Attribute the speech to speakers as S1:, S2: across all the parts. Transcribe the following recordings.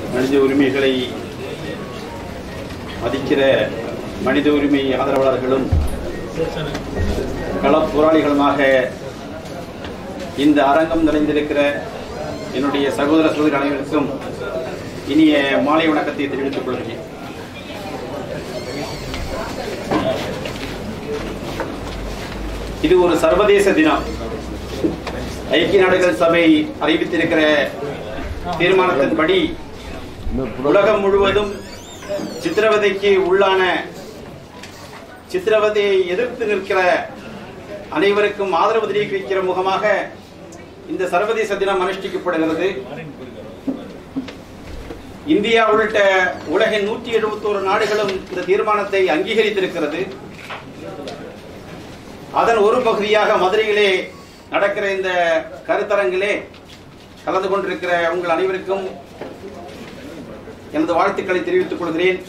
S1: மனித உரிமைகளை மதிக்கிற மனித உரிமை ஆதரவாளர்களும் களப் போராளிகளுமாக இந்த அரங்கம் நிறைந்திருக்கிற என்னுடைய சகோதர சகோதரி அனைவருக்கும் இனிய மாலை வணக்கத்தை தெரிவித்துக் கொள்கிறேன் இது ஒரு சர்வதேச தினம் ஐக்கிய நாடுகள் சபை அறிவித்திருக்கிற தீர்மானத்தின்படி உலகம் முழுவதும் சித்திரவதைக்கு உள்ளான சித்திரவதையை எதிர்த்து நிற்கிற அனைவருக்கும் ஆதரவு தெரிவிக்கிற முகமாக இந்த சர்வதேச தினம் அனுஷ்டிக்கப்படுகிறது இந்தியா உள்ளிட்ட உலகின் நூற்றி எழுபத்தோரு நாடுகளும் இந்த தீர்மானத்தை அங்கீகரித்திருக்கிறது அதன் ஒரு பகுதியாக மதுரையிலே நடக்கிற இந்த கருத்தரங்கிலே கலந்து கொண்டிருக்கிற உங்கள் அனைவருக்கும் எனது வாழ்த்துக்களை தெரிவித்துக் கொள்கிறேன்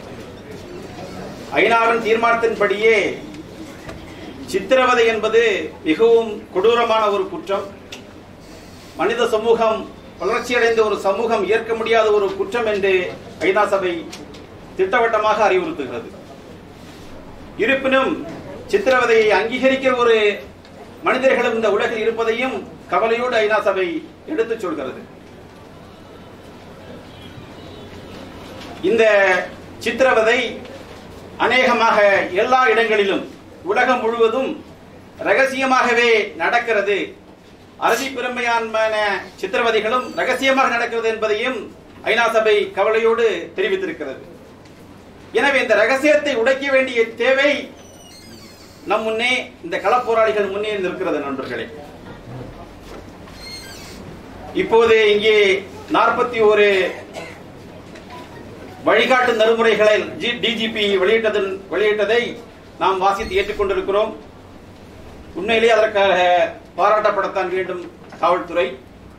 S1: ஐநாவின் தீர்மானத்தின்படியே சித்திரவதை என்பது மிகவும் கொடூரமான ஒரு குற்றம் மனித சமூகம் வளர்ச்சியடைந்த ஒரு சமூகம் ஏற்க முடியாத ஒரு குற்றம் என்று ஐநா சபை திட்டவட்டமாக அறிவுறுத்துகிறது இருப்பினும் சித்திரவதையை அங்கீகரிக்கிற ஒரு மனிதர்களும் இந்த உலகில் இருப்பதையும் கவலையோடு ஐநா சபை எடுத்துச் சொல்கிறது இந்த சித்திரவதை அநேகமாக எல்லா இடங்களிலும் உலகம் முழுவதும் ரகசியமாகவே நடக்கிறது அரசி பெருமையான சித்திரவதைகளும் ரகசியமாக நடக்கிறது என்பதையும் ஐநா சபை கவலையோடு தெரிவித்திருக்கிறது எனவே இந்த ரகசியத்தை உடைக்க வேண்டிய தேவை நம் முன்னே இந்த களப்போராளிகள் முன்னே நிற்கிறது நண்பர்களே இப்போது இங்கே நாற்பத்தி ஒரு வழிகாட்டு நெறிமுறைகளை டிஜிபி வெளியிட்டதன் வெளியிட்டதை நாம் வாசித்து ஏற்றுக்கொண்டிருக்கிறோம் உண்மையிலே அதற்காக பாராட்டப்படத்தான் வேண்டும் காவல்துறை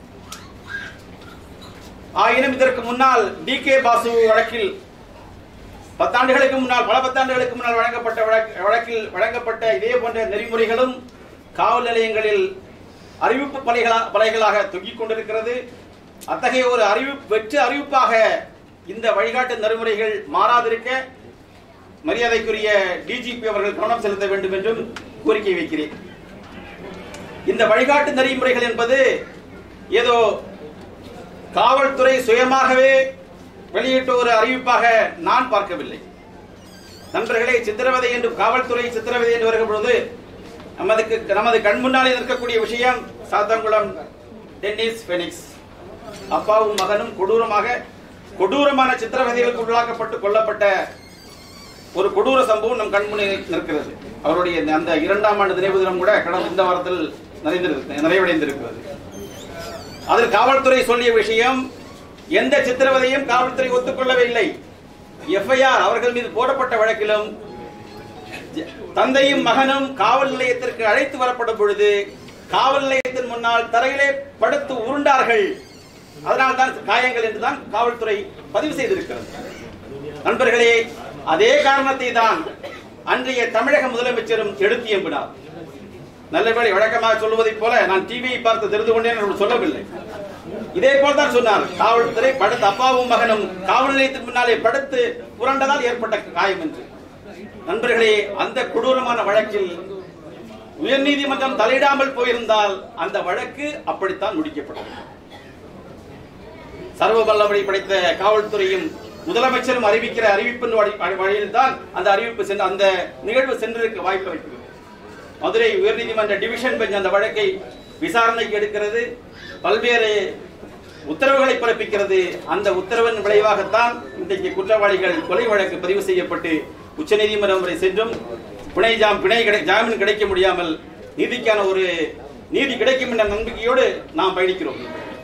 S1: ஆயினும் இதற்கு முன்னால் டி கே பாசு வழக்கில் பத்தாண்டுகளுக்கு முன்னால் பல பத்தாண்டுகளுக்கு முன்னால் வழங்கப்பட்ட வழக்கு- வழக்கில் வழங்கப்பட்ட இதே போன்ற நெறிமுறைகளும் காவல் நிலையங்களில் அறிவிப்பு பலைகளா பலைகளாக தொங்கிக் கொண்டிருக்கிறது அத்தகைய ஒரு அறிவிப்பு வெற்று அறிவிப்பாக இந்த வழிகாட்டு நெறிமுறைகள் மாறாதிருக்க மரியாதைக்குரிய டிஜிபி அவர்கள் கவனம் செலுத்த வேண்டும் என்றும் கோரிக்கை வைக்கிறேன் இந்த வழிகாட்டு நெறிமுறைகள் என்பது ஏதோ காவல்துறை சுயமாகவே வெளியிட்ட ஒரு அறிவிப்பாக நான் பார்க்கவில்லை நண்பர்களே சித்திரவதை என்று காவல்துறை சித்திரவதை என்று வருகிற பொழுது நமது நமது கண் முன்னாலே நிற்கக்கூடிய விஷயம் சாத்தங்குளம் டென்னிஸ் பெனிக்ஸ் அப்பாவும் மகனும் கொடூரமாக கொடூரமான சித்திரவதைகளுக்கு உள்ளாக்கப்பட்டு கொல்லப்பட்ட ஒரு கொடூர சம்பவம் நம் கண்முன்னே நிற்கிறது அவருடைய இந்த- அந்த இரண்டாம் ஆண்டு நினைவு தினம் கூட கடந்த இந்த வாரத்தில் நிறைந்திருக்கு நிறைவடைந்திருக்கிறது அதில் காவல்துறை சொல்லிய விஷயம் எந்த சித்திரவதையும் காவல்துறை ஒத்துக்கொள்ளவில்லை எஃப்ஐஆர் அவர்கள் மீது போடப்பட்ட வழக்கிலும் ஜ- தந்தையும் மகனும் காவல் நிலையத்திற்கு அழைத்து வரப்படும் பொழுது காவல் நிலையத்தின் முன்னால் தரையிலே படுத்து உருண்டார்கள் அதனால் தான் காயங்கள் என்றுதான் காவல்துறை பதிவு செய்திருக்கிறது நண்பர்களே அதே காரணத்தை தான் அன்றைய தமிழக முதலமைச்சரும் எடுத்து எம்பினார் நல்லபடி வழக்கமாக சொல்வதைப் போல நான் டிவியை பார்த்து தெரிந்து கொண்டேன் என்று சொல்லவில்லை இதே போல் தான் சொன்னார் காவல்துறை படுத்து அப்பாவும் மகனும் காவல் நிலையத்திற்கு முன்னாலே படுத்து புரண்டதால் ஏற்பட்ட காயம் என்று நண்பர்களே அந்த கொடூரமான வழக்கில் உயர்நீதிமன்றம் தலையிடாமல் போயிருந்தால் அந்த வழக்கு அப்படித்தான் முடிக்கப்பட்டது சர்வ வல்லமை படைத்த காவல்துறையும் முதலமைச்சரும் அறிவிக்கிற அறிவிப்பின் வழி- வழியில் தான் அந்த அறிவிப்பு சென்று அந்த நிகழ்வு சென்றிருக்க வாய்ப்பு இருக்கிறது மதுரை உயர்நீதிமன்ற டிவிஷன் பெஞ்ச் அந்த வழக்கை விசாரணைக்கு எடுக்கிறது பல்வேறு உத்தரவுகளை பிறப்பிக்கிறது அந்த உத்தரவின் விளைவாகத்தான் இன்றைக்கு குற்றவாளிகள் கொலை வழக்கு பதிவு செய்யப்பட்டு உச்சநீதிமன்றம் வரை சென்றும் பிணை ஜாம் பிணை கிடை ஜாமீன் கிடைக்க முடியாமல் நீதிக்கான ஒரு நீதி கிடைக்கும் என்ற நம்பிக்கையோடு நாம் பயணிக்கிறோம்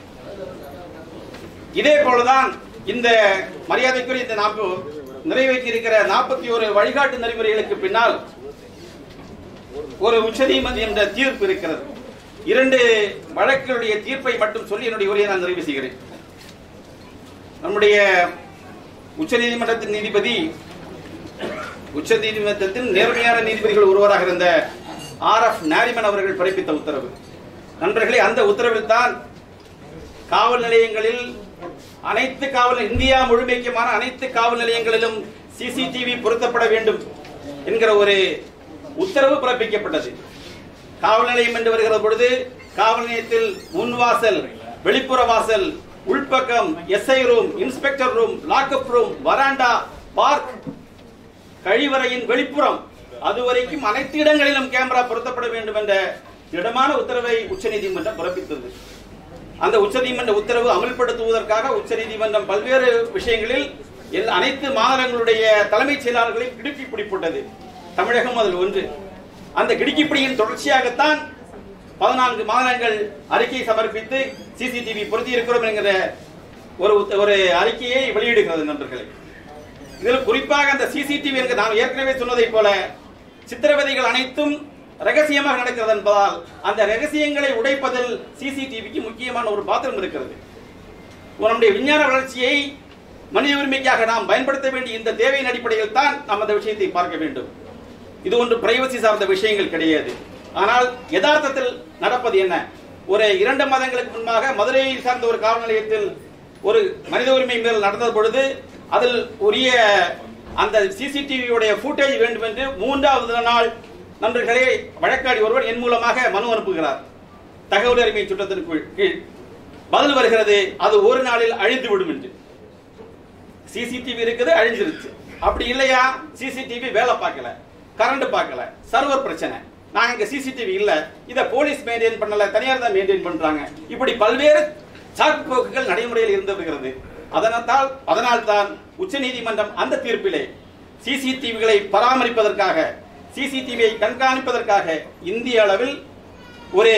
S1: இதே போலதான் இந்த மரியாதைக்குரிய இந்த நாப்பு நிறைவேற்றி இருக்கிற நாற்பத்தி ஒரு வழிகாட்டு நெறிமுறைகளுக்கு பின்னால் ஒரு உச்சநீதிமன்ற தீர்ப்பு இருக்கிறது இரண்டு வழக்குகளுடைய தீர்ப்பை மட்டும் சொல்லி என்னுடைய உரையை நான் நிறைவு செய்கிறேன் நம்முடைய உச்சநீதிமன்றத்தின் நீதிபதி உச்சநீதிமன்றத்தின் நேர்மையான நீதிபதிகள் ஒருவராக இருந்த ஆர் எஃப் நாரிமன் அவர்கள் பிறப்பித்த உத்தரவு நண்பர்களே அந்த உத்தரவில் தான் காவல் நிலையங்களில் அனைத்து காவல் இந்தியா முழுமைக்குமான அனைத்து காவல் நிலையங்களிலும் சிசிடிவி பொருத்தப்பட வேண்டும் என்கிற ஒரு உத்தரவு பிறப்பிக்கப்பட்டது காவல் நிலையம் என்று வருகிற பொழுது காவல் நிலையத்தில் முன்வாசல் வெளிப்புற வாசல் உள்பக்கம் SI room inspector room lockup room வராண்டா பார்க் கழிவறையின் வெளிப்புறம் அதுவரைக்கும் அனைத்து இடங்களிலும் கேமரா பொருத்தப்பட வேண்டும் என்ற திடமான உத்தரவை உச்சநீதிமன்றம் பிறப்பித்தது அந்த உச்சநீதிமன்ற உத்தரவு அமல்படுத்துவதற்காக உச்சநீதிமன்றம் பல்வேறு விஷயங்களில் எல்லா- அனைத்து மாநிலங்களுடைய தலைமைச் செயலாளர்களையும் கிடுக்கி பிடிப்பட்டது தமிழகம் அதில் ஒன்று அந்த கிடுக்கிப்பிடியின் தொடர்ச்சியாகத்தான் பதினான்கு மாநிலங்கள் அறிக்கை சமர்ப்பித்து சிசிடிவி பொருத்தி இருக்கிறோம் என்கிற ஒரு உத்த- ஒரு அறிக்கையை வெளியிடுகிறது நண்பர்களே இதில் குறிப்பாக அந்த சிசிடிவி என்கிற நாம் ஏற்கனவே சொன்னதைப் போல சித்திரவதைகள் அனைத்தும் ரகசியமாக நடக்கிறது என்பதால் அந்த ரகசியங்களை உடைப்பதில் சிசிடிவிக்கு முக்கியமான ஒரு பாத்திரம் இருக்கிறது நம்முடைய விஞ்ஞான வளர்ச்சியை மனித உரிமைக்காக நாம் பயன்படுத்த வேண்டிய இந்த தேவையின் அடிப்படையில் தான் நாம் அந்த விஷயத்தை பார்க்க வேண்டும் இது ஒன்று பிரைவசி சார்ந்த விஷயங்கள் கிடையாது ஆனால் யதார்த்தத்தில் நடப்பது என்ன ஒரு இரண்டு மாதங்களுக்கு முன்பாக மதுரையை சார்ந்த ஒரு காவல் நிலையத்தில் ஒரு மனித உரிமை மீறல் நடந்த பொழுது அதில் உரிய அந்த சிசிடிவியுடைய ஃபுட்டேஜ் வேண்டும் என்று மூன்றாவது நாள் நண்பர்களே வழக்காடி ஒருவர் என் மூலமாக மனு அனுப்புகிறார் தகவல் உரிமை சட்டத்தின் கீழ் கீழ் பதில் வருகிறது அது ஒரு நாளில் அழிந்து விடும் என்று சிசிடிவி இருக்குது அழிஞ்சிருச்சு அப்படி இல்லையா சிசிடிவி வேலை பார்க்கல கரண்ட் பார்க்கல சர்வர் பிரச்சனை நாங்க இங்க சிசிடிவி இல்ல இத போலீஸ் மெயின்டைன் பண்ணல தனியார் தான் மெயின்டைன் பண்றாங்க இப்படி பல்வேறு சாக்கு போக்குகள் நடைமுறையில் இருந்து வருகிறது அதனால் அதனால் தான் உச்சநீதிமன்றம் அந்த தீர்ப்பிலே சிசிடிவிகளை பராமரிப்பதற்காக சிசிடிவியை கண்காணிப்பதற்காக இந்திய அளவில் ஒரு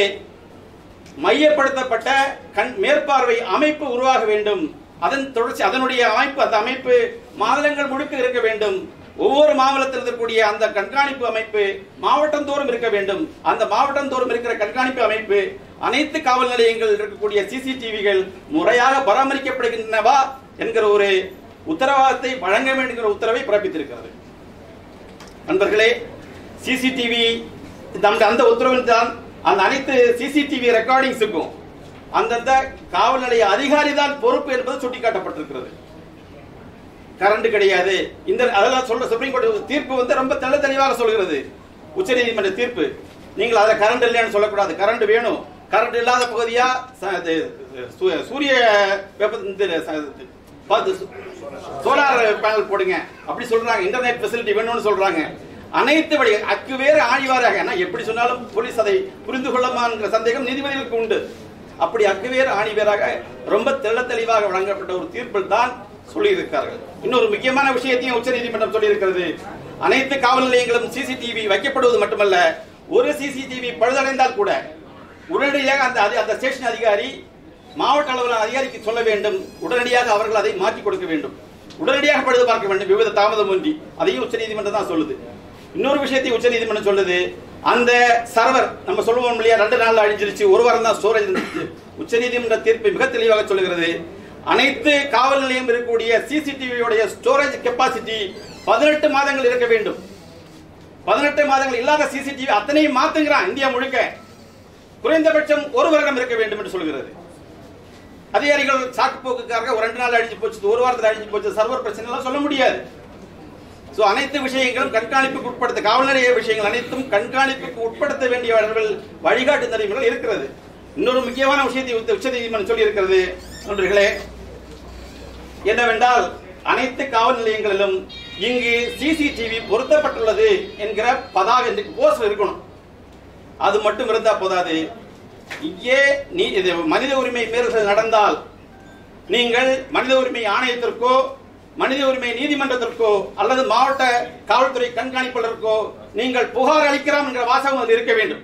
S1: மையப்படுத்தப்பட்ட கண் மேற்பார்வை அமைப்பு உருவாக வேண்டும் அதன் தொடர்ச்சி அதனுடைய அமைப்பு அந்த அமைப்பு மாநிலங்கள் முழுக்க இருக்க வேண்டும் ஒவ்வொரு மாவட்டத்தில் இருக்கக்கூடிய அந்த கண்காணிப்பு அமைப்பு மாவட்டம் தோறும் இருக்க வேண்டும் அந்த மாவட்டம் தோறும் இருக்கிற கண்காணிப்பு அமைப்பு அனைத்து காவல் நிலையங்கள் இருக்கக்கூடிய சிசிடிவிகள் முறையாக பராமரிக்கப்படுகின்றனவா என்கிற ஒரு உத்தரவாதத்தை வழங்க வேண்டும் என்கிற உத்தரவை பிறப்பித்திருக்கிறது நண்பர்களே சிசிடிவி அந்த அந்த உத்தரவில் தான் அந்த அனைத்து சிசிடிவி ரெக்கார்டிங்ஸுக்கும் அந்தந்த காவல் நிலைய அதிகாரி தான் பொறுப்பு என்பது சுட்டிக்காட்டப்பட்டிருக்கிறது கரண்ட் கிடையாது இந்த அதெல்லாம் சொல்ற சுப்ரீம் கோர்ட் தீர்ப்பு வந்து ரொம்ப தெள்ள தெளிவாக சொல்கிறது உச்சநீதிமன்ற தீர்ப்பு நீங்கள் அதில் கரண்ட் இல்லைன்னு சொல்லக்கூடாது கரண்ட் வேணும் கரண்ட் இல்லாத பகுதியா ச- இது, சூ- சூரிய வெப்ப இந்த ச- பார்த்து சோலார் பேனல் போடுங்க அப்படி சொல்றாங்க இன்டர்நெட் ஃபெசிலிட்டி வேணும்னு சொல்றாங்க அனைத்து வழி அக்கு வேறு ஆழிவாராக ஏன்னா எப்படி சொன்னாலும் போலீஸ் அதை புரிந்து கொள்ளமாங்கிற சந்தேகம் நீதிபதிகளுக்கு உண்டு அப்படி அக்கு வேறு ஆணி வேறாக ரொம்ப தெள்ள தெளிவாக வழங்கப்பட்ட ஒரு தீர்ப்பில் தான் சொல்லியிருக்கிறார்கள் இன்னொரு முக்கியமான விஷயத்தையும் உச்சநீதிமன்றம் சொல்லியிருக்கிறது அனைத்து காவல் நிலையங்களும் சிசிடிவி வைக்கப்படுவது மட்டுமல்ல ஒரு சிசிடிவி பழுதடைந்தால் கூட உடனடியாக அந்த அதி- அந்த ஸ்டேஷன் அதிகாரி மாவட்ட அளவிலான அதிகாரிக்கு சொல்ல வேண்டும் உடனடியாக அவர்கள் அதை மாற்றி கொடுக்க வேண்டும் உடனடியாக பழுது பார்க்க வேண்டும் விவித தாமதம் ஒன்றி அதையும் உச்சநீதிமன்றம் தான் சொல்லுது இன்னொரு விஷயத்தை உச்சநீதிமன்றம் சொல்லுது அந்த சர்வர் நம்ம சொல்லுவோம் இல்லையா ரெண்டு நாள்ல அழிஞ்சிருச்சு ஒரு வாரம் தான் ஸ்டோரேஜ் இருந்துச்சு உச்சநீதிமன்ற தீர்ப்பு மிக தெளிவாக சொல்லுகிறது அனைத்து காவல் நிலையம் இருக்கக்கூடிய சிசிடிவியுடைய ஸ்டோரேஜ் கெப்பாசிட்டி பதினெட்டு மாதங்கள் இருக்க வேண்டும் பதினெட்டு மாதங்கள் இல்லாத சிசிடிவி அத்தனையும் மாத்துங்கிறான் இந்தியா முழுக்க குறைந்தபட்சம் ஒரு வருடம் இருக்க வேண்டும் என்று சொல்கிறது அதிகாரிகள் சாக்கு போக்குக்காக ஒரு ரெண்டு நாள் அழிஞ்சு போச்சு ஒரு வாரத்தில் அழிஞ்சு போச்சு சர்வர் பிரச்சனை எல்லாம் சொல்ல முடியாது சோ அனைத்து விஷயங்களும் கண்காணிப்புக்கு உட்படுத்த காவல் நிலைய விஷயங்கள் அனைத்தும் கண்காணிப்புக்கு உட்படுத்த வேண்டிய அளவில் வழிகாட்டு நெறிமுறைகள் இருக்கிறது இன்னொரு முக்கியமான விஷயத்தை உச்ச- உச்சநீதிமன்றம் சொல்லி இருக்கிறது நண்பர்களே என்னவென்றால் அனைத்து காவல் நிலையங்களிலும் இங்கு சிசிடிவி பொருத்தப்பட்டுள்ளது என்கிற பதாக போஸ்டர் இருக்கணும் அது மட்டும் இருந்தா போதாது இங்கே நீ இது மனித உரிமை மீறல்கள் நடந்தால் நீங்கள் மனித உரிமை ஆணையத்திற்கோ மனித உரிமை நீதிமன்றத்திற்கோ அல்லது மாவட்ட காவல்துறை கண்காணிப்பாளருக்கோ நீங்கள் புகார் அளிக்கலாம் என்கிற வாசகம் அதில் இருக்க வேண்டும்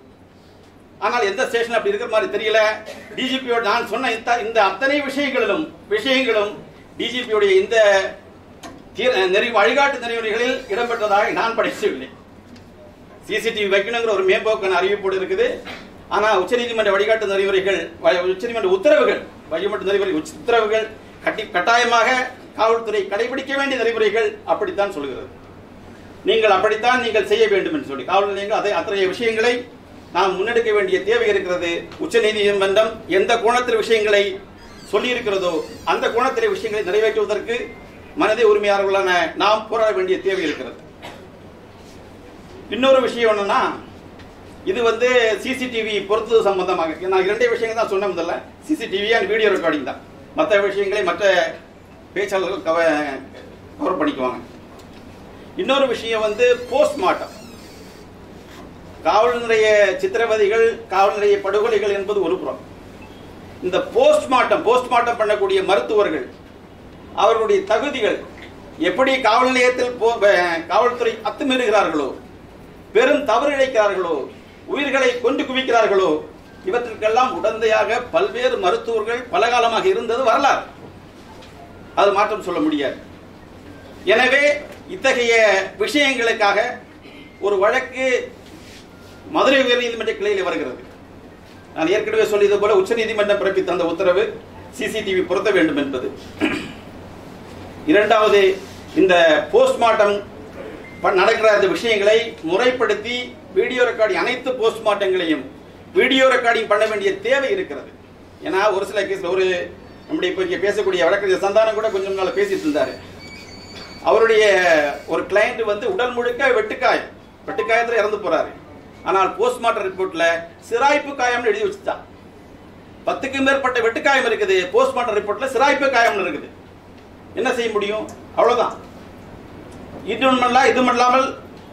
S1: ஆனால் எந்த ஸ்டேஷன் அப்படி இருக்கிற மாதிரி தெரியல டிஜிபியோட நான் சொன்ன இந்த இந்த அத்தனை விஷயங்களிலும் விஷயங்களும் டிஜிபியுடைய இந்த தீர- நெறி வழிகாட்டு நெறிமுறைகளில் இடம்பெற்றதாக நான் படிக்கவில்லை சிசிடிவி வைக்கணுங்கிற ஒரு மேம்போக்கான அறிவிப்போடு இருக்குது ஆனா உச்சநீதிமன்ற வழிகாட்டு நெறிமுறைகள் வ- உச்சநீதிமன்ற உத்தரவுகள் வழிகாட்டு நெறிமுறை உச்ச- உத்தரவுகள் கட்டி கட்டாயமாக காவல்துறை கடைபிடிக்க வேண்டிய நெறிமுறைகள் அப்படித்தான் சொல்கிறது நீங்கள் அப்படித்தான் நீங்கள் செய்ய வேண்டும் என்று சொல்லி காவல் நிலையங்கள் அதை அத்தகைய விஷயங்களை நாம் முன்னெடுக்க வேண்டிய தேவை இருக்கிறது உச்சநீதிமன்றம் எந்த கோணத்தில் விஷயங்களை சொல்லியிருக்கிறதோ அந்த கோணத்திலே விஷயங்களை நிறைவேற்றுவதற்கு மனித உரிமையாளர்களான நாம் போராட வேண்டிய தேவை இருக்கிறது இன்னொரு விஷயம் என்னன்னா இது வந்து சிசிடிவி பொறுத்தது சம்பந்தமாக நான் இரண்டே விஷயங்கள் தான் சொன்னேன் முதல்ல சிசிடிவி அண்ட் வீடியோ ரெக்கார்டிங் தான் மற்ற விஷயங்களை மற்ற பேச்சாளர்கள் கவ கவர் பண்ணிக்குவாங்க இன்னொரு விஷயம் வந்து போஸ்ட்மார்ட்டம் காவல் நிலைய சித்திரவதைகள் காவல் நிலைய படுகொலைகள் என்பது ஒரு புறம் இந்த போஸ்ட்மார்ட்டம் போஸ்ட்மார்ட்டம் பண்ணக்கூடிய மருத்துவர்கள் அவர்களுடைய தகுதிகள் எப்படி காவல் நிலையத்தில் போ- அஹ் காவல்துறை அத்துமீறுகிறார்களோ பெரும் தவறு இழைக்கிறார்களோ உயிர்களை கொண்டு குவிக்கிறார்களோ இவற்றிற்கெல்லாம் உடந்தையாக பல்வேறு மருத்துவர்கள் பலகாலமாக இருந்தது வரலாறு அது மாற்றம் சொல்ல முடியாது எனவே இத்தகைய விஷயங்களுக்காக ஒரு வழக்கு மதுரை உயர்நீதிமன்ற கிளையில் வருகிறது நான் ஏற்கனவே சொல்லியது போல உச்சநீதிமன்றம் பிறப்பித்த அந்த உத்தரவு சிசிடிவி பொருத்த வேண்டும் என்பது இரண்டாவது இந்த போஸ்ட்மார்ட்டம் ப- நடக்கிற அந்த விஷயங்களை முறைப்படுத்தி வீடியோ ரெக்கார்டிங் அனைத்து போஸ்ட்மார்ட்டங்களையும் வீடியோ ரெக்கார்டிங் பண்ண வேண்டிய தேவை இருக்கிறது ஏன்னா ஒரு சில கேஸ்ல ஒரு நம்முடைய இப்போ இங்கே பேசக்கூடிய வழக்கறிஞர் சந்தானம் கூட கொஞ்சம் நாள் பேசிட்டு இருந்தாரு அவருடைய ஒரு கிளையண்ட் வந்து உடல் முழுக்க வெட்டுக்காயம் வெட்டுக்காயத்தில் இறந்து போறாரு ஆனால் போஸ்ட்மார்ட்டம் ரிப்போர்ட்ல சிராய்ப்பு காயம்னு எழுதி வச்சுட்டான் பத்துக்கும் மேற்பட்ட வெட்டுக்காயம் இருக்குது போஸ்ட்மார்ட்டம் ரிப்போர்ட்ல சிராய்ப்பு காயம்னு இருக்குது என்ன செய்ய முடியும் அவ்வளவுதான் இது ஒன்றுமல்ல இது இல்லாமல்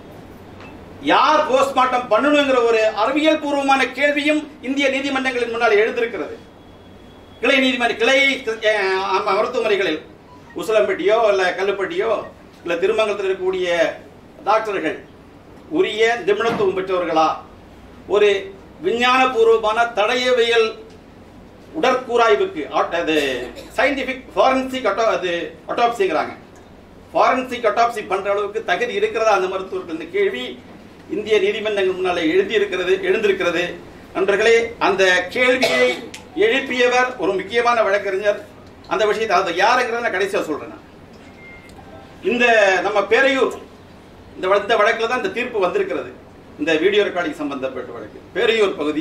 S1: யார் போஸ்ட்மார்ட்டம் பண்ணணுங்கிற ஒரு அறிவியல் பூர்வமான கேள்வியும் இந்திய நீதிமன்றங்களின் முன்னால் எழுந்திருக்கிறது கிளை நீதிமன்ற கிளை அஹ், ஆமா, மருத்துவமனைகளில் உசிலம்பட்டியோ இல்ல கல்லுப்பட்டியோ இல்ல திருமங்கலத்தில் இருக்கக்கூடிய டாக்டர்கள் உரிய நிபுணத்துவம் பெற்றவர்களா ஒரு விஞ்ஞானபூர்வமான தடயவியல் உடற்கூராய்வுக்கு ஆட்- அது சயின்டிபிக் ஃபாரன்சிக் அட்டோ அது அட்டாப்சிங்கிறாங்க ஃபாரன்சிக் அட்டாப்சி பண்ற அளவுக்கு தகுதி இருக்கிறதா அந்த மருத்துவர்கள் இந்த கேள்வி இந்திய நீதிமன்றங்கள் முன்னாலே எழுதி இருக்கிறது எழுந்திருக்கிறது நண்பர்களே அந்த கேள்வியை எழுப்பியவர் ஒரு முக்கியமான வழக்கறிஞர் அந்த விஷயத்தை அதை யாருங்கிறத நான் கடைசியா சொல்றேன் நான். இந்த நம்ம பேரையூர் இந்த வழ- இந்த வழக்குல தான் இந்த தீர்ப்பு வந்திருக்கிறது இந்த வீடியோ ரெக்கார்டிங் சம்பந்தப்பட்ட வழக்கு பேரையூர் பகுதி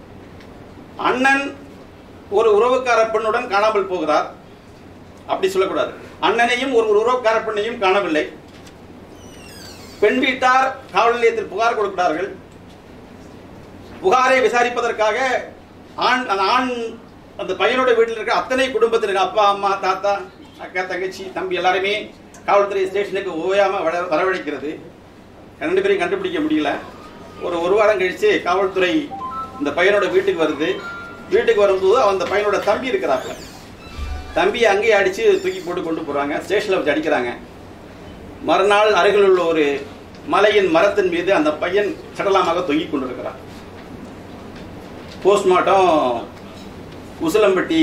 S1: அண்ணன் ஒரு உறவுக்கார பெண்ணுடன் காணாமல் போகிறார் அப்படி சொல்லக்கூடாது அண்ணனையும் ஒரு உறவுக்கார பெண்ணையும் காணவில்லை பெண் வீட்டார் காவல் நிலையத்தில் புகார் கொடுக்கிறார்கள் புகாரை விசாரிப்பதற்காக ஆண் அந்த ஆண் அந்த பையனோட வீட்டில் இருக்க அத்தனை குடும்பத்தினர் அப்பா அம்மா தாத்தா அக்கா தங்கச்சி தம்பி எல்லாருமே காவல்துறை ஸ்டேஷனுக்கு ஓயாம வர வரவழைக்கிறது ரெண்டு பேரையும் கண்டுபிடிக்க முடியல ஒரு ஒரு வாரம் கழிச்சு காவல்துறை இந்த பையனோட வீட்டுக்கு வருது வீட்டுக்கு வரும்போது அவன் அந்த பையனோட தம்பி இருக்கிறாப்ல தம்பியை அங்கேயே அடிச்சு தூக்கி போட்டு கொண்டு போறாங்க ஸ்டேஷன்ல வச்சு அடிக்கிறாங்க மறுநாள் அருகில் உள்ள ஒரு மலையின் மரத்தின் மீது அந்த பையன் சடலமாக தொங்கிக் கொண்டிருக்கிறான் போஸ்ட்மார்ட்டம் உசிலம்பட்டி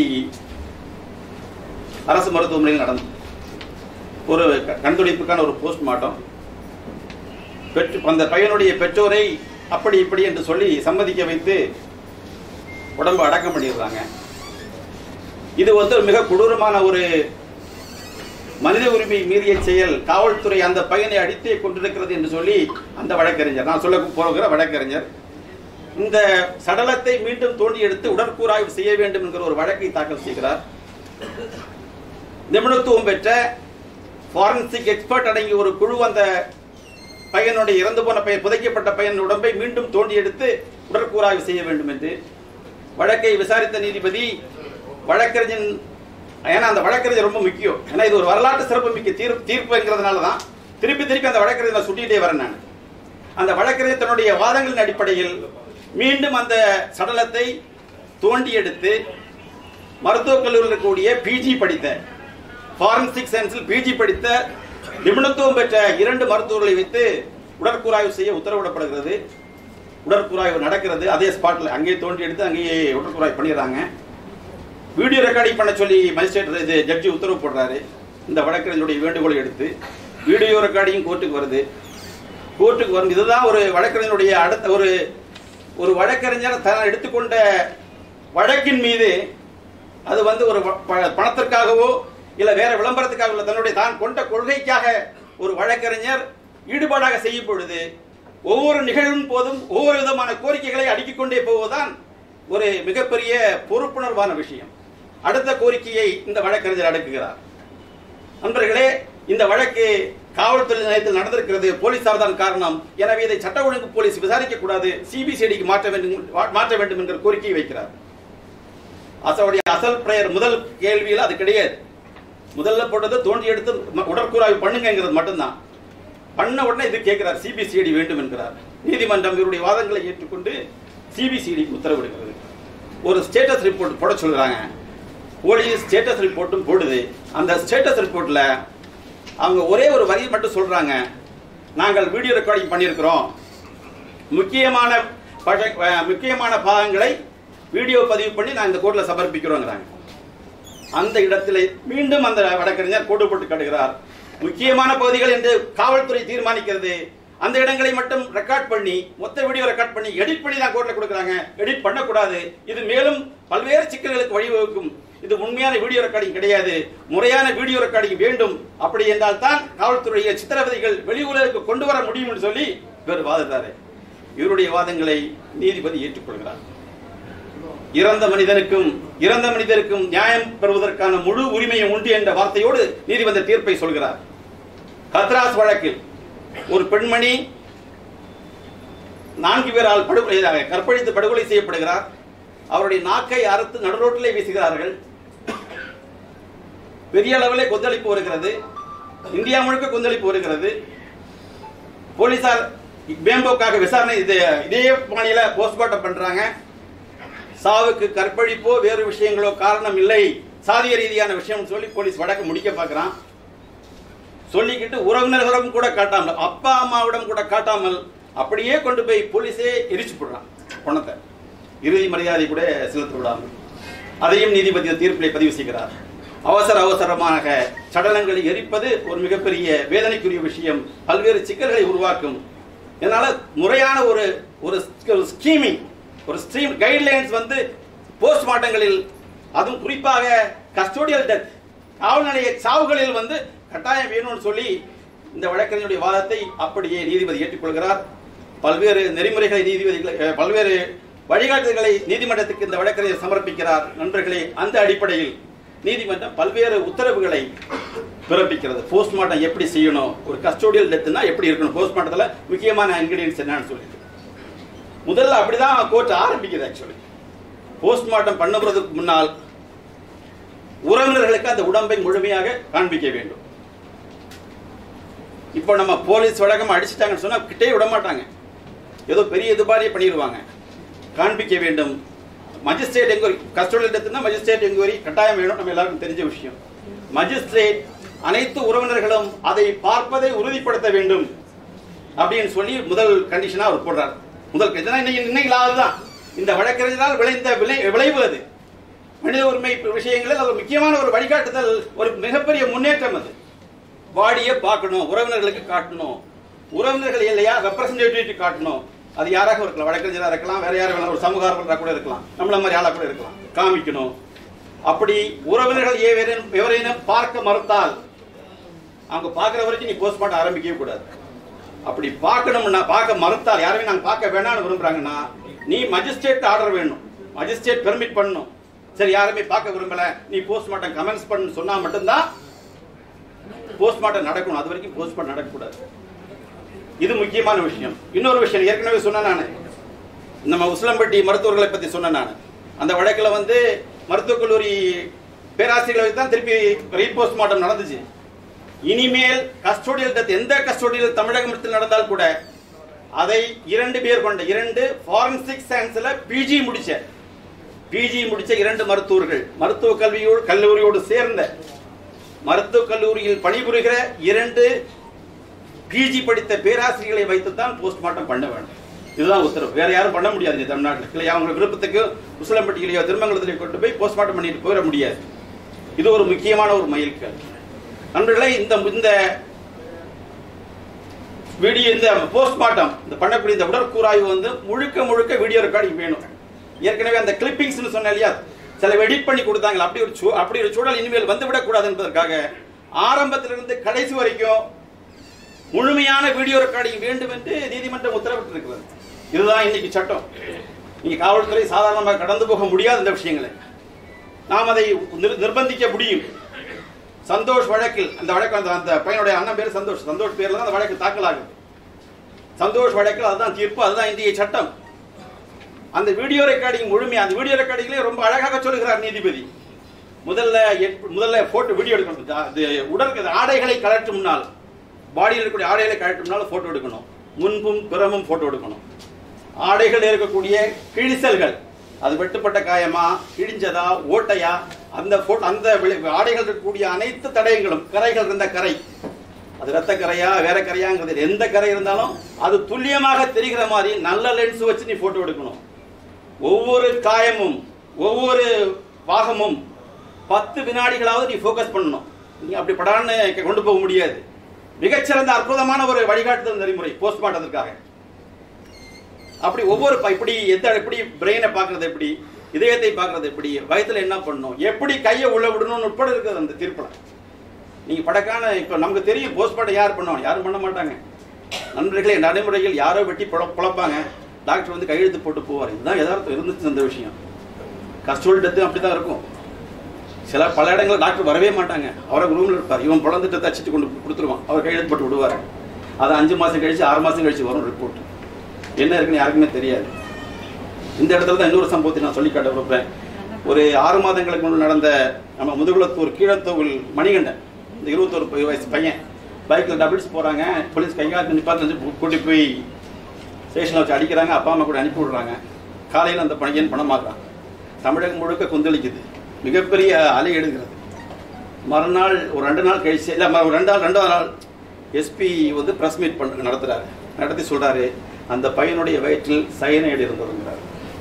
S1: அரசு மருத்துவமனையில் நடந்தது ஒரு க- கண்துடைப்புக்கான ஒரு போஸ்ட்மார்ட்டம் பெற்று அந்த பையனுடைய பெற்றோரை அப்படி இப்படி என்று சொல்லி சம்மதிக்க வைத்து உடம்பு அடக்கம் பண்ணிடுறாங்க இது வந்து ஒரு மிக கொடூரமான ஒரு மனித உரிமை மீறிய செயல் காவல்துறை அந்த பையனை அடித்தே கொண்டிருக்கிறது என்று சொல்லி அந்த வழக்கறிஞர் நான் சொல்ல போகிற வழக்கறிஞர் இந்த சடலத்தை மீண்டும் தோண்டி எடுத்து உடற்கூறாய்வு செய்ய வேண்டும் என்கிற ஒரு வழக்கை தாக்கல் செய்கிறார் நிபுணத்துவம் பெற்ற ஃபாரன்சிக் எக்ஸ்பர்ட் அடங்கிய ஒரு குழு அந்த பையனுடைய இறந்து போன பையன் புதைக்கப்பட்ட பையன் உடம்பை மீண்டும் தோண்டி எடுத்து உடற்கூறாய்வு செய்ய வேண்டும் என்று வழக்கை விசாரித்த நீதிபதி வழக்கறிஞன் ஏன்னா அந்த வழக்கறிஞர் ரொம்ப முக்கியம் ஏன்னா இது ஒரு வரலாற்று சிறப்பு மிக்க தீர்ப்பு தீர்ப்புங்கிறதுனால தான் திருப்பி திருப்பி அந்த வழக்கறிஞரை சுட்டிகிட்டே வரேன் நான் அந்த வழக்கறிஞர் தன்னுடைய வாதங்களின் அடிப்படையில் மீண்டும் அந்த சடலத்தை தோண்டி எடுத்து மருத்துவக் கல்லூரியில் இருக்கக்கூடிய பிஜி படித்த ஃபாரன்சிக் சயின்ஸில் பிஜி படித்த நிபுணத்துவம் பெற்ற இரண்டு மருத்துவர்களை வைத்து உடற்கூறாய்வு செய்ய உத்தரவிடப்படுகிறது உடற்கூறாய்வு நடக்கிறது அதே ஸ்பாட்டில் அங்கேயே தோண்டி எடுத்து அங்கேயே உடற்கூறாய்வு பண்ணிடுறாங்க வீடியோ ரெக்கார்டிங் பண்ண சொல்லி மஜிஸ்ட்ரேட் இது ஜட்ஜி உத்தரவு போடுறாரு இந்த வழக்கறிஞருடைய வேண்டுகோளை எடுத்து வீடியோ ரெக்கார்டிங் கோர்ட்டுக்கு வருது கோர்ட்டுக்கு வரும் இதுதான் ஒரு வழக்கறிஞருடைய அடுத்த ஒரு ஒரு வழக்கறிஞர் தான் எடுத்துக்கொண்ட வழக்கின் மீது அது வந்து ஒரு வ- ப- பணத்திற்காகவோ இல்ல வேற விளம்பரத்துக்காக இல்ல தன்னுடைய தான் கொண்ட கொள்கைக்காக ஒரு வழக்கறிஞர் ஈடுபாடாக செய்யும் பொழுது ஒவ்வொரு நிகழ்வின் போதும் ஒவ்வொரு விதமான கோரிக்கைகளை அடுக்கிக் கொண்டே போவதுதான் ஒரு மிகப்பெரிய பொறுப்புணர்வான விஷயம் அடுத்த கோரிக்கையை இந்த வழக்கறிஞர் அடுக்குகிறார் நண்பர்களே இந்த வழக்கு காவல்துறை நிலையத்தில் நடந்திருக்கிறது போலீசார் தான் காரணம் எனவே இதை சட்ட ஒழுங்கு போலீஸ் விசாரிக்க கூடாது சிபிசிஐடிக்கு மாற்ற வேண்டும் மாற்ற வேண்டும் என்கிற கோரிக்கையை வைக்கிறார் அசவுடைய அசல் பிரேயர் முதல் கேள்வியில் அது கிடையாது முதல்ல போட்டது தோண்டி எடுத்து ம- உடற்கூறாய்வு பண்ணுங்கிறது மட்டும்தான் பண்ண உடனே இது கேட்கிறார் சிபிசிஐடி வேண்டும் என்கிறார் நீதிமன்றம் இவருடைய வாதங்களை ஏற்றுக்கொண்டு சிபிசிஐடிக்கு உத்தரவிடுகிறது ஒரு ஸ்டேட்டஸ் ரிப்போர்ட் போட சொல்றாங்க போலீஸ் ஸ்டேட்டஸ் ரிப்போர்ட்டும் போடுது அந்த ஸ்டேட்டஸ் ரிப்போர்ட்ல அவங்க ஒரே ஒரு வரி மட்டும் சொல்றாங்க நாங்கள் வீடியோ ரெக்கார்டிங் பண்ணியிருக்கிறோம் முக்கியமான பழ- அஹ், முக்கியமான பாகங்களை வீடியோ பதிவு பண்ணி நான் இந்த கோர்ட்ல சமர்ப்பிக்கிறோங்கிறாங்க அந்த இடத்திலே மீண்டும் அந்த வழக்கறிஞர் கோடு போட்டு காட்டுகிறார் முக்கியமான பகுதிகள் என்று காவல்துறை தீர்மானிக்கிறது அந்த இடங்களை மட்டும் ரெக்கார்ட் பண்ணி மொத்த வீடியோ ரெக்கார்ட் பண்ணி எடிட் பண்ணி தான் கோர்ட்ல கொடுக்குறாங்க எடிட் பண்ணக்கூடாது இது மேலும் பல்வேறு சிக்கல்களுக்கு வழிவகுக்கும் இது உண்மையான வீடியோ ரெக்கார்டிங் கிடையாது முறையான வீடியோ ரெக்கார்டிங் வேண்டும் அப்படி என்றால் தான் காவல்துறையை சித்திரவதைகள் வெளி உலகுக்கு கொண்டு வர முடியும் என்று சொல்லி இவர் வாதிட்டாரு இவருடைய வாதங்களை நீதிபதி ஏற்றுக்கொள்கிறார் இறந்த மனிதனுக்கும் இறந்த மனிதருக்கும் நியாயம் பெறுவதற்கான முழு உரிமையும் உண்டு என்ற வார்த்தையோடு நீதிபதி தீர்ப்பை சொல்கிறார் கத்ராஸ் வழக்கில் ஒரு பெண்மணி நான்கு பேரால் படுகொலை கற்பழித்து படுகொலை செய்யப்படுகிறார் அவருடைய நாக்கை அறுத்து நடுரோட்டிலே வீசுகிறார்கள் பெரிய அளவிலே கொந்தளிப்பு வருகிறது இந்தியா முழுக்க கொந்தளிப்பு வருகிறது போலீசார் பேம்போக்காக விசாரணை இது இதே மாநில போஸ்ட்மார்ட்டம் பண்றாங்க சாவுக்கு கற்பழிப்போ வேறு விஷயங்களோ காரணம் இல்லை சாதிய ரீதியான விஷயம் சொல்லி போலீஸ் வழக்கு முடிக்க பார்க்கறான் சொல்லிக்கிட்டு உறவினர்களிடம் கூட காட்டாமல் அப்பா அம்மாவிடம் கூட காட்டாமல் அப்படியே கொண்டு போய் போலீஸே எரிச்சு போடுறான் பணத்தை இறுதி மரியாதை கூட செலுத்த விடாமல் அதையும் நீதிபதி தீர்ப்பிலே பதிவு செய்கிறார் அவசர அவசரமாக சடலங்களை எரிப்பது ஒரு மிகப்பெரிய வேதனைக்குரிய விஷயம் பல்வேறு சிக்கல்களை உருவாக்கும் இதனால முறையான ஒரு ஒரு ஸ்கீமிங் ஒரு ஸ்ட்ரீம் கைட்லைன்ஸ் வந்து போஸ்ட்மார்ட்டங்களில் அதுவும் குறிப்பாக கஸ்டோடியல் டெத் காவல் நிலைய சாவுகளில் வந்து கட்டாயம் வேணும்னு சொல்லி இந்த வழக்கறிஞருடைய வாதத்தை அப்படியே நீதிபதி ஏற்றுக்கொள்கிறார் பல்வேறு நெறிமுறைகளை நீதிபதிகளை அஹ், பல்வேறு வழிகாட்டுதல்களை நீதிமன்றத்துக்கு இந்த வழக்கறிஞர் சமர்ப்பிக்கிறார் நண்பர்களே அந்த அடிப்படையில் நீதிமன்றம் பல்வேறு உத்தரவுகளை பிறப்பிக்கிறது போஸ்ட்மார்ட்டம் எப்படி செய்யணும் ஒரு கஸ்டோடியல் டெத்னா எப்படி இருக்கணும் போஸ்ட்மார்ட்டத்தில் முக்கியமான இன்கிரீடியன்ஸ் என்னன்னு சொல்லிட்டு முதல்ல அப்படிதான் கோர்ட் ஆரம்பிக்குது ஆக்சுவலி போஸ்ட்மார்ட்டம் பண்ணுறதுக்கு முன்னால் உறவினர்களுக்கு அந்த உடம்பை முழுமையாக காண்பிக்க வேண்டும் இப்போ நம்ம போலீஸ் வழக்கம் அடிச்சிட்டாங்கன்னு சொன்னா கிட்டே விட மாட்டாங்க ஏதோ பெரிய இது மாதிரி பண்ணிடுவாங்க காண்பிக்க வேண்டும் மஜிஸ்ட்ரேட் என்கொயரி கஸ்டோடியல் டெத்னா மஜிஸ்ட்ரேட் என்கொயரி கட்டாயம் வேணும் நம்ம எல்லாருக்கும் தெரிஞ்ச விஷயம் மஜிஸ்ட்ரேட் அனைத்து உறவினர்களும் அதை பார்ப்பதை உறுதிப்படுத்த வேண்டும் அப்படின்னு சொல்லி முதல் கண்டிஷனா அவர் போடுறார் முதல் இதெல்லாம் இன்னைக்கு இன்னைக்கு தான் இந்த வழக்கறிஞரால் விளைந்த விளை விளைவு அது மனித உரிமை விஷயங்களில் அது ஒரு முக்கியமான ஒரு வழிகாட்டுதல் ஒரு மிகப்பெரிய முன்னேற்றம் அது பாடியை பார்க்கணும் உறவினர்களுக்கு காட்டணும் உறவினர்கள் இல்லையா ரெப்ரசன்டேட்டிவ் காட்டணும் அது யாராக இருக்கலாம் வழக்கறிஞராக இருக்கலாம் வேற யாரும் வேணாலும் ஒரு சமூக ஆர்வலராக கூட இருக்கலாம் நம்மள மாதிரி ஆளா கூட இருக்கலாம் காமிக்கணும் அப்படி உறவினர்கள் ஏவரேனும் எவரேனும் பார்க்க மறுத்தால் அவங்க பார்க்குற வரைக்கும் நீ போஸ்ட்மார்ட்டம் ஆரம்பிக்கவே கூடாது அப்படி பார்க்கணும்னா பார்க்க மறுத்தால் யாருமே நாங்க பார்க்க வேணாம்னு விரும்புறாங்கன்னா நீ மஜிஸ்ட்ரேட் ஆர்டர் வேணும் மஜிஸ்ட்ரேட் பெர்மிட் பண்ணணும் சரி யாருமே பார்க்க விரும்பல நீ போஸ்ட்மார்ட்டம் கமெண்ட்ஸ் பண்ணு சொன்னா மட்டும்தான் போஸ்ட்மார்ட்டம் நடக்கணும் அது வரைக்கும் போஸ்ட்மார்ட்டம் நடக்கக்கூடாது இது முக்கியமான விஷயம் இன்னொரு விஷயம் ஏற்கனவே சொன்னேன் நான் நம்ம உசிலம்பட்டி மருத்துவர்களை பத்தி சொன்னேன் நான் அந்த வழக்குல வந்து மருத்துவக் கல்லூரி பேராசிரியர்களை தான் திருப்பி ரீபோஸ்ட்மார்ட்டம் நடந்துச்சு இனிமேல் கஸ்டோடியல் டெத் எந்த கஸ்டோடியல் தமிழகத்தில் நடந்தால் கூட அதை இரண்டு பேர் கொண்ட இரண்டு ஃபாரன்சிக் சயின்ஸ்ல பிஜி முடிச்ச பிஜி முடிச்ச இரண்டு மருத்துவர்கள் மருத்துவ கல்வியோடு கல்லூரியோடு சேர்ந்த மருத்துவ கல்லூரியில் பணிபுரிகிற இரண்டு பிஜி படித்த பேராசிரியர்களை வைத்துத்தான் போஸ்ட்மார்ட்டம் பண்ண வேண்டும் இதுதான் உத்தரவு வேற யாரும் பண்ண முடியாது இந்த தமிழ்நாட்டில் இல்லையா அவங்க விருப்பத்துக்கு உசிலம்பட்டியிலேயோ திருமங்கலத்திலேயோ கொண்டு போய் போஸ்ட்மார்ட்டம் பண்ணிட்டு போயிட முடியாது இது ஒரு முக்கியமான ஒரு மைல்கல் நண்பர்களே இந்த இந்த வீடியோ இந்த போஸ்ட்மார்ட்டம் இந்த பண்ணக்கூடிய இந்த உடற்கூறாய்வு வந்து முழுக்க முழுக்க வீடியோ ரெக்கார்டிங் வேணும் ஏற்கனவே அந்த கிளிப்பிங்ஸ்னு சொன்னேன் இல்லையா சில எடிட் பண்ணி கொடுத்தாங்க அப்படி ஒரு சூ- அப்படி ஒரு சூழல் இனிமேல் வந்து விடக்கூடாது என்பதற்காக ஆரம்பத்திலிருந்து கடைசி வரைக்கும் முழுமையான வீடியோ ரெக்கார்டிங் வேண்டும் என்று நீதிமன்றம் உத்தரவிட்டிருக்கிறது இதுதான் இன்னைக்கு சட்டம் நீங்க காவல்துறை சாதாரணமாக கடந்து போக முடியாது இந்த விஷயங்களை நாம் அதை நிர்- நிர்பந்திக்க முடியும் சந்தோஷ் வழக்கில் அந்த வழக்கு அந்த அந்த பையனுடைய அண்ணன் பேர் சந்தோஷ் சந்தோஷ் பேர்ல தான் அந்த வழக்கு தாக்கல் ஆகுது சந்தோஷ் வழக்கில் அதுதான் தீர்ப்பு அதுதான் இந்திய சட்டம் அந்த வீடியோ ரெக்கார்டிங் முழுமையா அந்த வீடியோ ரெக்கார்டிங்லேயே ரொம்ப அழகாக சொல்லுகிறார் நீதிபதி முதல்ல எப்- முதல்ல போட்டோ வீடியோ எடுக்கணும் ஜா- இது உடலுக்கு ஆடைகளை கழற்றும் முன்னால் பாடியில் இருக்கக்கூடிய ஆடைகளை கழற்றும் முன்னால் போட்டோ எடுக்கணும் முன்பும் பிறமும் போட்டோ எடுக்கணும் ஆடைகள் இருக்கக்கூடிய கிழிசல்கள் அது வெட்டுப்பட்ட காயமா கிழிஞ்சதா ஓட்டையா அந்த போட்டோ அந்த விளை- ஆடைகள் இருக்கக்கூடிய அனைத்து தடயங்களும் கரைகள் இருந்த கரை அது ரத்த கரையா வேற கரையாங்கிறது எந்த கரை இருந்தாலும் அது துல்லியமாக தெரிகிற மாதிரி நல்ல லென்ஸ் வச்சு நீ போட்டோ எடுக்கணும் ஒவ்வொரு காயமும் ஒவ்வொரு பாகமும் பத்து வினாடிகளாவது நீ ஃபோக்கஸ் பண்ணணும் நீ அப்படி படான்னு கொண்டு போக முடியாது மிகச்சிறந்த அற்புதமான ஒரு வழிகாட்டுதல் நெறிமுறை போஸ்ட்மார்ட்டத்திற்காக அப்படி ஒவ்வொரு ப- இப்படி எந்த எப்படி பிரெயினை பார்க்கறது எப்படி இதயத்தை பார்க்கறது எப்படி வயத்துல என்ன பண்ணணும் எப்படி கையை உள்ள விடணும்னு உட்பட இருக்குது அந்த தீர்ப்புல நீங்க படக்கான இப்ப நமக்கு தெரியும் போஸ்ட்மார்ட்டம் யார் பண்ணுவாங்க யாரும் பண்ண மாட்டாங்க நண்பர்களே நடைமுறைகள் யாரோ வெட்டி புல- புலப்பாங்க டாக்டர் வந்து கையெழுத்து போட்டு போவார் இதுதான் யதார்த்தம் இருந்துச்சு அந்த விஷயம் கஸ்டோல் டெத்து அப்படி தான் இருக்கும் சில பல இடங்களில் டாக்டர் வரவே மாட்டாங்க அவரை ரூமில் இருப்பார் இவன் பிறந்துட்டு தச்சுட்டு கொண்டு கொடுத்துருவான் அவர் கையெழுத்து போட்டு விடுவார் அது அஞ்சு மாதம் கழிச்சு ஆறு மாதம் கழிச்சு வரும் ரிப்போர்ட் என்ன இருக்குன்னு யாருக்குமே தெரியாது இந்த இடத்துல தான் இன்னொரு சம்பவத்தை நான் சொல்லி காட்ட விரும்புறேன் ஒரு ஆறு மாதங்களுக்கு முன்பு நடந்த நம்ம முதுகுளத்தூர் கீழத்தோவில் மணிகண்டன் இந்த இருபத்தோரு வயசு பையன் பைக்கில் டபுள்ஸ் போகிறாங்க போலீஸ் கைகாலத்து நிப்பாட்டு கூட்டி போய் ஸ்டேஷனில் வச்சு அடிக்கிறாங்க அப்பா அம்மா கூட அனுப்பி விடுறாங்க காலையில் அந்த பையன் பணமாக்குறான் தமிழகம் முழுக்க கொந்தளிக்குது மிகப்பெரிய அலை எடுக்கிறது மறுநாள் ஒரு ரெண்டு நாள் கழிச்சு இல்லை மறு- ஒரு ரெண்டு நாள் ரெண்டாவது நாள் எஸ்பி வந்து ப்ரெஸ் மீட் பண்ண நடத்துறாரு நடத்தி சொல்றாரு அந்த பையனுடைய வயிற்றில் சயனைடு இருந்ததுங்கிறார்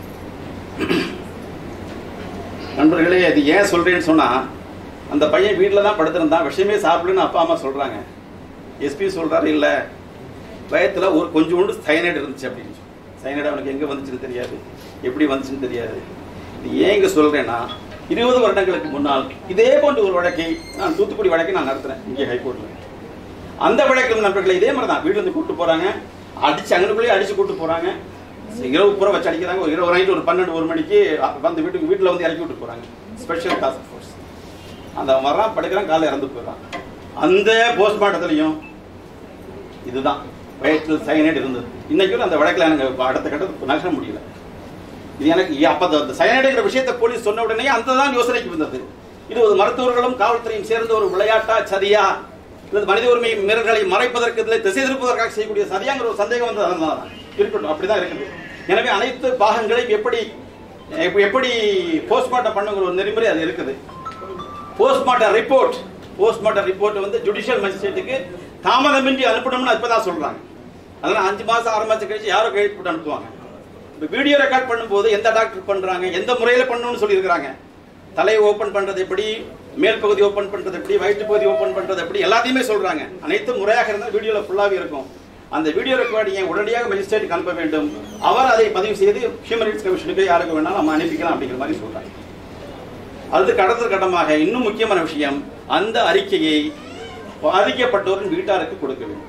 S1: நண்பர்களே அது ஏன் சொல்றேன்னு சொன்னா அந்த பையன் வீட்டில் தான் படுத்திருந்தான் விஷயமே சாப்பிடலன்னு அப்பா அம்மா சொல்றாங்க எஸ்பி சொல்றாரு இல்ல வயத்துல ஒரு கொஞ்சோண்டு சயனைடு இருந்துச்சு அப்படின்னு சயனைடு அவனுக்கு எங்க வந்துச்சுன்னு தெரியாது எப்படி வந்துச்சுன்னு தெரியாது இது ஏன் இங்க சொல்றேன்னா இருபது வருடங்களுக்கு முன்னால் இதே போன்ற ஒரு வழக்கை நான் தூத்துக்குடி வழக்கை நான் நடத்துறேன் இங்கே ஹைகோர்ட்ல அந்த வழக்கில் நண்பர்களை இதே மாதிரி தான் வீட்டுல இருந்து கூட்டு போறாங்க அடிச்சு அங்கனுக்குள்ளேயே அடிச்சு கூட்டு போறாங்க இரவு பூரா வச்சு அடிக்கிறாங்க ஒரு இரவு நைட்டு ஒரு பன்னெண்டு ஒரு மணிக்கு வந்து வீட்டுக்கு வீட்டுல வந்து இறக்கி விட்டு போறாங்க ஸ்பெஷல் டாஸ்க் ஃபோர்ஸ் அந்த வர்றான் படுக்கிறான் காலை இறந்து போயிடறான் அந்த போஸ்ட்மார்ட்டத்திலையும் இதுதான் வயிற்றில் சயனைடு இருந்தது இன்னைக்கும் அந்த வழக்கில் எனக்கு அடுத்த கட்டத்துக்கு நகர முடியல இது எனக்கு இ- அப்ப அந்த- அந்த சயனைடுங்கிற விஷயத்தை போலீஸ் சொன்ன உடனே அந்த தான் யோசனைக்கு வந்தது இது ஒரு மருத்துவர்களும் காவல்துறையும் சேர்ந்த ஒரு விளையாட்டா சதியா அல்லது மனித உரிமை மீறல்களை மறைப்பதற்கு இதில் திசை திருப்பதற்காக செய்யக்கூடிய சதியாங்கிற ஒரு சந்தேகம் வந்தது அதனால தான் இருக்கட்டும் அப்படிதான் இருக்குது எனவே அனைத்து பாகங்களையும் எப்படி எப்ப- எப்படி போஸ்ட்மார்ட்டம் பண்ணுங்கிற ஒரு நெறிமுறை அது இருக்குது போஸ்ட்மார்ட்டம் ரிப்போர்ட் போஸ்ட்மார்ட்டம் ரிப்போர்ட் வந்து ஜுடிஷியல் மஜிஸ்ட்ரேட்டுக்கு தாமதமின்றி அனுப்பணும்னு இப்பதான் சொல்றாங்க அதெல்லாம் அஞ்சு மாசம் ஆறு மாசம் கழிச்சு யாரோ கையெழுத்து போட்டு அனுப்புவாங்க இப்போ வீடியோ ரெக்கார்ட் பண்ணும்போது எந்த டாக்டர் பண்றாங்க எந்த முறையில பண்ணணும்னு சொல்லியிருக்கிறாங்க தலையை ஓபன் பண்றது எப்படி மேல் பகுதி ஓபன் பண்றது எப்படி வயிற்று பகுதி ஓபன் பண்றது எப்படி எல்லாத்தையுமே சொல்றாங்க அனைத்தும் முறையாக இருந்தால் வீடியோல ஃபுல்லாவே இருக்கும் அந்த வீடியோ ரெக்கார்டிங்கை உடனடியாக மஜிஸ்ட்ரேட்டுக்கு அனுப்ப வேண்டும் அவர் அதை பதிவு செய்து ஹியூமன் ரைட்ஸ் கமிஷனுக்கு யாருக்கு வேணாலும் நம்ம அனுப்பிக்கலாம் அப்படிங்கிற மாதிரி சொல்றாங்க அதுக்கு அடுத்த கட்டமாக இன்னும் முக்கியமான விஷயம் அந்த அறிக்கையை பாதிக்கப்பட்டோரின் வீட்டாருக்கு கொடுக்க வேண்டும்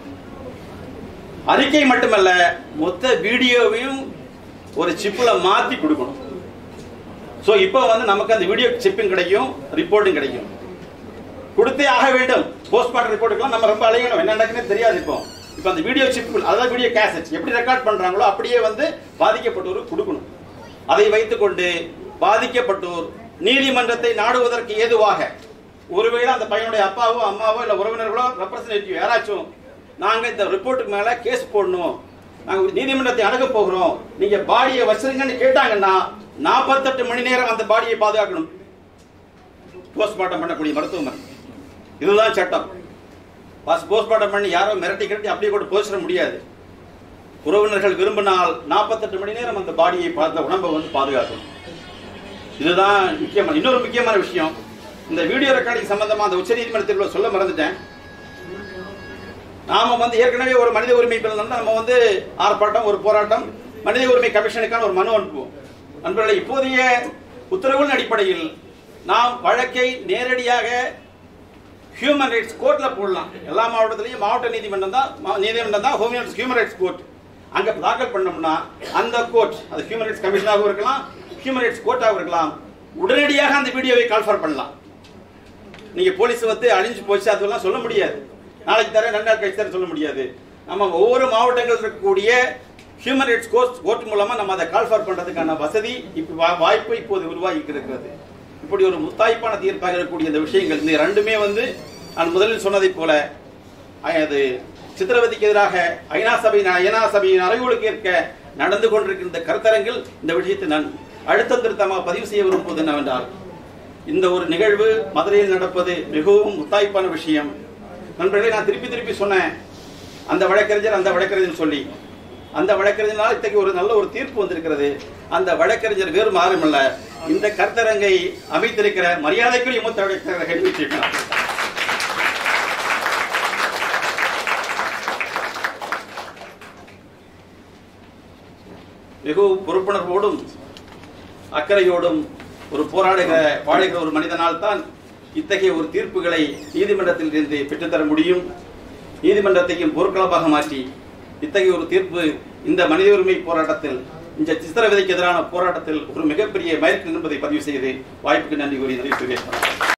S1: அறிக்கை மட்டுமல்ல மொத்த வீடியோவையும் ஒரு சிப்ல மாத்தி கொடுக்கணும் சோ இப்போ வந்து நமக்கு அந்த வீடியோ சிப்பும் கிடைக்கும் ரிப்போர்ட்டும் கிடைக்கும் கொடுத்தே ஆக வேண்டும் போஸ்ட்மார்ட்டம் ரிப்போர்ட்டுக்கெல்லாம் நம்ம ரொம்ப அலையணும் என்ன நடக்குன்னு தெரியாது இப்போ இப்போ அந்த வீடியோ சிப் அதாவது வீடியோ கேசட் எப்படி ரெக்கார்ட் பண்றாங்களோ அப்படியே வந்து பாதிக்கப்பட்டோருக்கு கொடுக்கணும் அதை வைத்துக்கொண்டு பாதிக்கப்பட்டோர் நீதிமன்றத்தை நாடுவதற்கு ஏதுவாக ஒருவேளை அந்த பையனுடைய அப்பாவோ அம்மாவோ இல்ல உறவினர்களோ ரெப்ரசன்டேட்டிவ் யாராச்சும் நாங்க இந்த ரிப்போர்ட்டுக்கு மேல கேஸ் போடணும் நாங்க நீதிமன்றத்தை அணுக போகிறோம் நீங்க பாடியை வச்சிருங்கன்னு கேட்டாங்கன்னா நாற்பத்தெட்டு மணி நேரம் அந்த பாடியை பாதுகாக்கணும் போஸ்ட்மார்ட்டம் பண்ணக்கூடிய மருத்துவமனை இதுதான் சட்டம் பாஸ் போஸ்ட்மார்ட்டம் பண்ணி யாரோ மிரட்டி கிரட்டி அப்படியே கூட போச்சிட முடியாது உறவினர்கள் விரும்பினால் நாற்பத்தெட்டு மணி நேரம் அந்த பாடியை பார்த்த உடம்பை வந்து பாதுகாக்கணும் இதுதான் முக்கியமான இன்னொரு முக்கியமான விஷயம் இந்த வீடியோ ரெக்கார்டிங் சம்பந்தமா அந்த உச்சநீதிமன்றத்தில் சொல்ல மறந்துட்டேன் நாம வந்து ஏற்கனவே ஒரு மனித உரிமை பில் வந்து நம்ம வந்து ஆர்ப்பாட்டம் ஒரு போராட்டம் மனித உரிமை கமிஷனுக்கான ஒரு மனு அனுப்புவோம் நண்பர்களே இப்போதைய உத்தரவின் அடிப்படையில் நாம் வழக்கை நேரடியாக ஹியூமன் ரைட்ஸ் கோர்ட்ல போடலாம் எல்லா மாவட்டத்திலையும் மாவட்ட நீதிமன்றம் தான் மா- நீதிமன்றம் தான் ஹோமியன் ஹியூமன் ரைட்ஸ் கோர்ட் அங்க தாக்கல் பண்ணோம்னா அந்த கோர்ட் அது ஹியூமன் ரைட்ஸ் கமிஷனாகவும் இருக்கலாம் ஹியூமன் ரைட்ஸ் கோர்ட்டாகவும் இருக்கலாம் உடனடியாக அந்த வீடியோவை கால்ஃபர் பண்ணலாம் நீங்க போலீஸ் வந்து அழிஞ்சு போச்சு அதெல்லாம் சொல்ல முடியாது நாளைக்கு தரேன் ரெண்டு நாள் கழிச்சு தரேன் சொல்ல முடியாது நம்ம ஒவ்வொரு மாவட்டங்கள் இருக்கக்கூடிய ஹியூமன் ரைட்ஸ் கோர்ட் கோர்ட் மூலமா நம்ம அதை கால்ஃபர் பண்றதுக்கான வசதி இப்ப வா- வாய்ப்பு இப்போது உருவாகி இருக்கிறது இப்படி ஒரு முத்தாய்ப்பான தீர்ப்பாக இருக்கக்கூடிய இந்த விஷயங்கள் இந்த ரெண்டுமே வந்து நான் முதலில் சொன்னதைப் போல அது சித்திரவதைக்கு எதிராக ஐநா சபையின் ஐநா சபையின் அறைகோலுக்கு ஏற்க நடந்து கொண்டிருக்கின்ற இந்த கருத்தரங்கில் இந்த விஷயத்தை நான் அழுத்தம் திருத்தமாக பதிவு செய்ய விரும்புவது என்னவென்றால் இந்த ஒரு நிகழ்வு மதுரையில் நடப்பது மிகவும் முத்தாய்ப்பான விஷயம் நண்பர்களே நான் திருப்பி திருப்பி சொன்னேன் அந்த வழக்கறிஞர் அந்த வழக்கறிஞர் சொல்லி அந்த வழக்கறிஞரால் இத்தகைய ஒரு நல்ல ஒரு தீர்ப்பு வந்திருக்கிறது அந்த வழக்கறிஞர் வேறு மாறுமல்ல இந்த கருத்தரங்கை அமைத்திருக்கிற மரியாதைக்குரிய மூத்த வழக்கறிஞர் ஹெல்வி சீஃபன் மிகவும் பொறுப்புணர்வோடும் அக்கறையோடும் ஒரு போராடுகிற வாழுகிற ஒரு மனிதனால் தான் இத்தகைய ஒரு தீர்ப்புகளை நீதிமன்றத்தில் இருந்து பெற்றுத்தர முடியும் நீதிமன்றத்தையும் போர்க்களமாக மாற்றி இத்தகைய ஒரு தீர்ப்பு இந்த மனித உரிமை போராட்டத்தில் இந்த சித்திரவதைக்கு எதிரான போராட்டத்தில் ஒரு மிகப்பெரிய மயக்கம் என்பதை பதிவு செய்து வாய்ப்புக்கு நன்றி கூறி நிறைவு செய்கிறேன்